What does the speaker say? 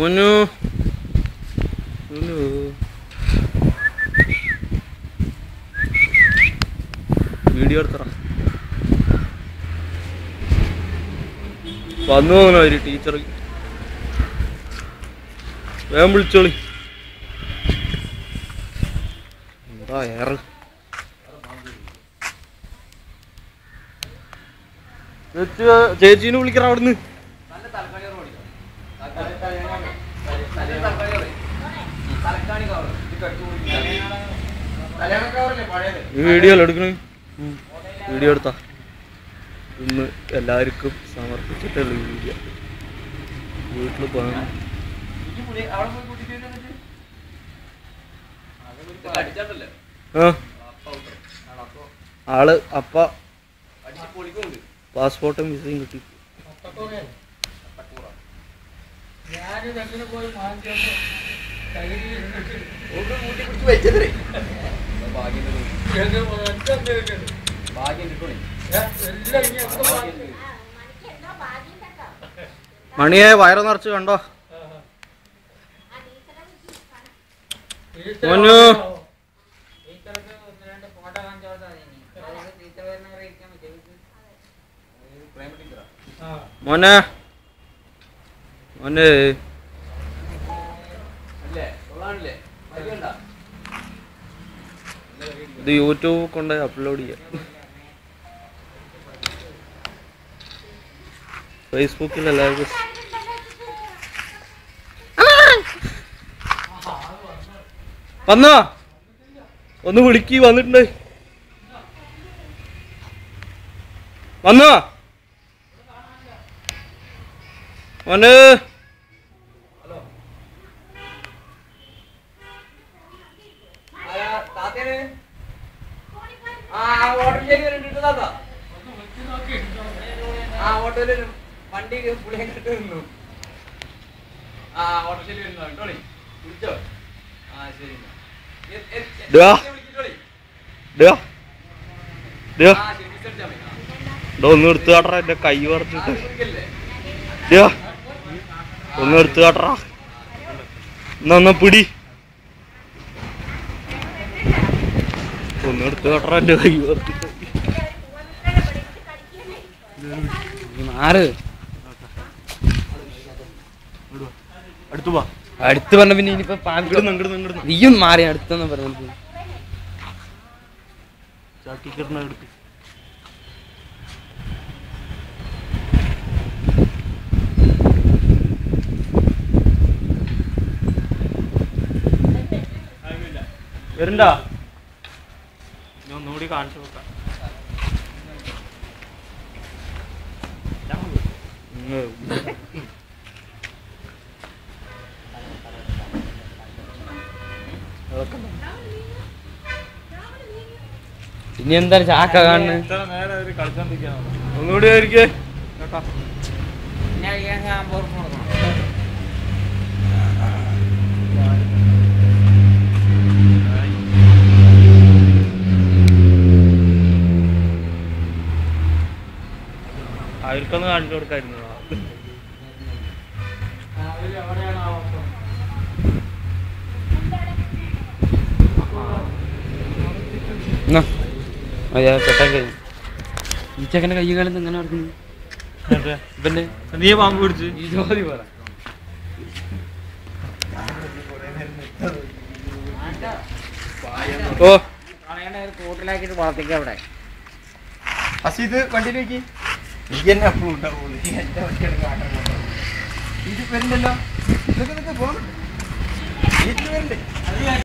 മുന്നു മുന്നു video എടുത്തറ വന്നു പോകുന്നു അവര് ടീച്ചർ വേഗം വിളിച്ചോളി എന്താ ഏറ് ചേച്ചീനെ വിളിക്കറ അവിടുന്ന് വീഡിയോ എടുക്കണേ വീഡിയോ എടുത്താ ഇന്ന് എല്ലാവർക്കും സമർപ്പിച്ചിട്ടുള്ള വീഡിയോ വീട്ടിൽ പോകണം ആ ആള് അപ്പ പാസ്പോർട്ടും വിസയും കിട്ടി മണിയെ വയറ് നിറച്ച് കണ്ടോ മോനു മോനെ മോനെ ഇത് യൂട്യൂബ് കൊണ്ട് അപ്ലോഡ് ചെയ്യാം ഫേസ്ബുക്കിൽ എല്ലാവർക്കും വന്നോ ഒന്ന് വിളിക്ക് വന്നിട്ടുണ്ട് വന്നോ മോന് വണ്ടി പുള്ളിയെ കിട്ടു നിന്നു ആ ഓട്ടോശരി വരുന്നു കേട്ടോളി വിളിച്ചോ ആ ശരി എന്നാ. എ- എ- എ- ഡാ. വിളിക്കട്ടോളി. ഡാ ഡാ ആ ശരി വിളിച്ചടിച്ചാ മതി. ആ. ഡാ ഒന്ന് എടുത്തു കാട്ടറ എന്റെ കൈ പറിച്ചിട്ട് വിളിക്കല്ലേ? ഡാ ഒന്ന് എടുത്തു കാട്ടറ എന്നാ എന്നാ പിടി ഒന്ന് എടുത്തു കാട്ടറ എന്റെ കൈ പറിച്ചിട്ട് ആറ് അടുത്തു വാ അടുത്ത് പറഞ്ഞ പിന്നെ ഇനിയിപ്പോ പാമ്പ് ഇങ്ങോട്ട് ഇങ്ങോട്ട് ഇങ്ങോട്ട് നീയും മാറി അടുത്തെന്ന് പറഞ്ഞത് ചാക്കിക്കിടണ എടുത്ത് വരണ്ടാ ഞാൻ ഒന്നുകൂടി കാണിച്ചു നോക്കാം ഇനി എന്താ ചാക്ക കാണുന്നത് ഒന്നുകൂടി ആയിരിക്കേ കേട്ടാ അവർക്കൊന്ന് കാണിച്ചു കൊടുക്കായിരുന്നു എന്നാ അയ്യാ പെട്ടാൻ കഴിഞ്ഞു ഈ ചെക്കൻ്റെ കൈ കാലം എങ്ങനെ നടക്കുന്നു ഇവന്റെ നീ പാമ്പ് പിടിച്ച് ഈ ജോലി പറ ഓ കൂട്ടിലാക്കിട്ട് വളർത്തിക്കാം അവിടെ ഇത് വണ്ടിയിലേക്ക് നീ തന്നെ അപ്പും ഉണ്ടാവുള്ളൂ നീ എന്റെ വണ്ടിയാണ് കാട്ടാൻ പോകുന്നത് ഇത് വരുന്നല്ലോ ഇതൊക്കെ നിനക്ക് പോകണം വീട്ടിൽ വരണ്ടേ